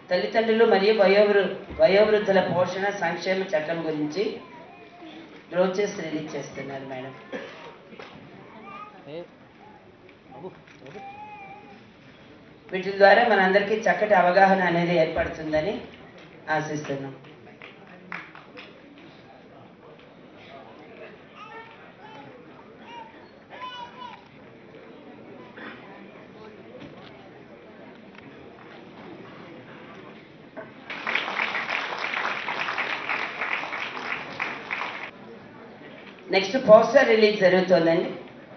తల్లిదండ్రులు మరియు వయోవృ వయోవృద్ధుల పోషణ సంక్షేమ చట్టం గురించి బ్రోచెస్ రిలీజ్ చేస్తున్నారు మేడం వీటి ద్వారా మనందరికీ చక్కటి అవగాహన అనేది ఏర్పడుతుందని ఆశిస్తున్నాం నెక్స్ట్ పోస్టర్ రిలీజ్ జరుగుతోందండి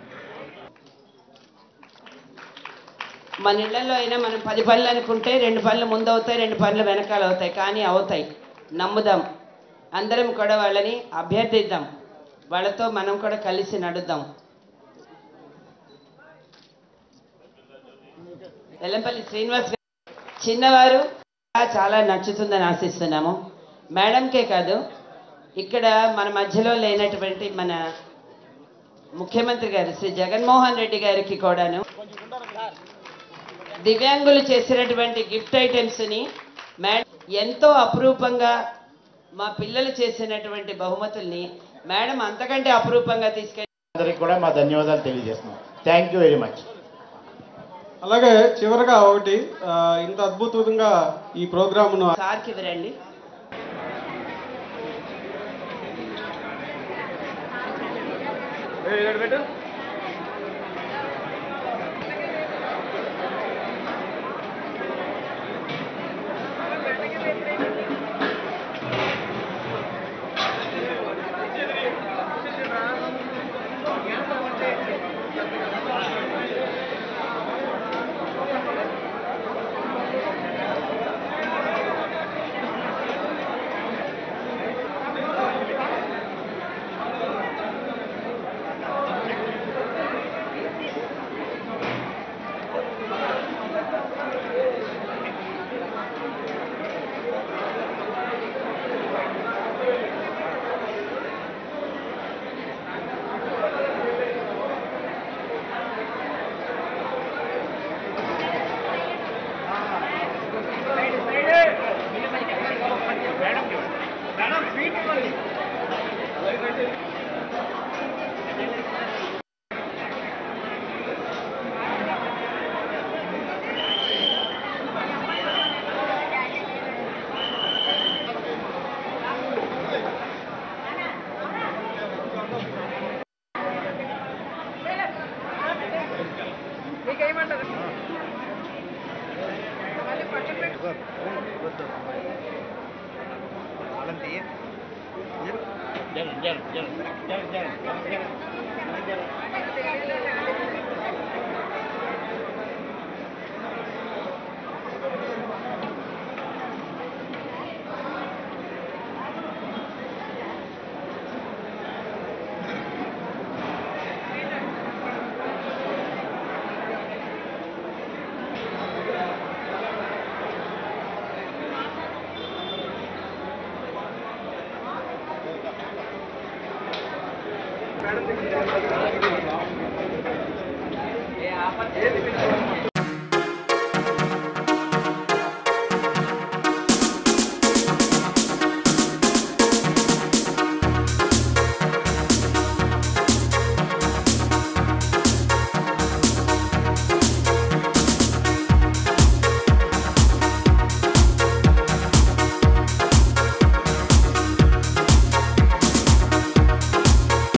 మన ఇళ్లలో అయినా మనం పది పనులు అనుకుంటే రెండు పనులు ముందు అవుతాయి రెండు పనులు వెనకాల అవుతాయి కానీ అవుతాయి నమ్ముదాం అందరం కూడా వాళ్ళని అభ్యర్థిద్దాం వాళ్ళతో మనం కూడా కలిసి నడుద్దాం వెల్లంపల్లి శ్రీనివాస్ గారు చిన్నవారు చాలా నచ్చుతుందని ఆశిస్తున్నాము మేడంకే కాదు ఇక్కడ మన మధ్యలో లేనటువంటి మన ముఖ్యమంత్రి గారు శ్రీ జగన్మోహన్ రెడ్డి గారికి కూడాను దివ్యాంగులు చేసినటువంటి గిఫ్ట్ ఐటమ్స్ని మేడం ఎంతో అపురూపంగా మా పిల్లలు చేసినటువంటి బహుమతుల్ని మేడం అంతకంటే అపురూపంగా తీసుకెళ్ళి అందరికి కూడా మా ధన్యవాదాలు తెలియజేస్తున్నాం థ్యాంక్ యూ వెరీ మచ్ అలాగే చివరగా ఒకటి ఆ, ఇంత అద్భుతంగా ఈ ప్రోగ్రామ్ను సార్కి ఇవ్వరండి ఏది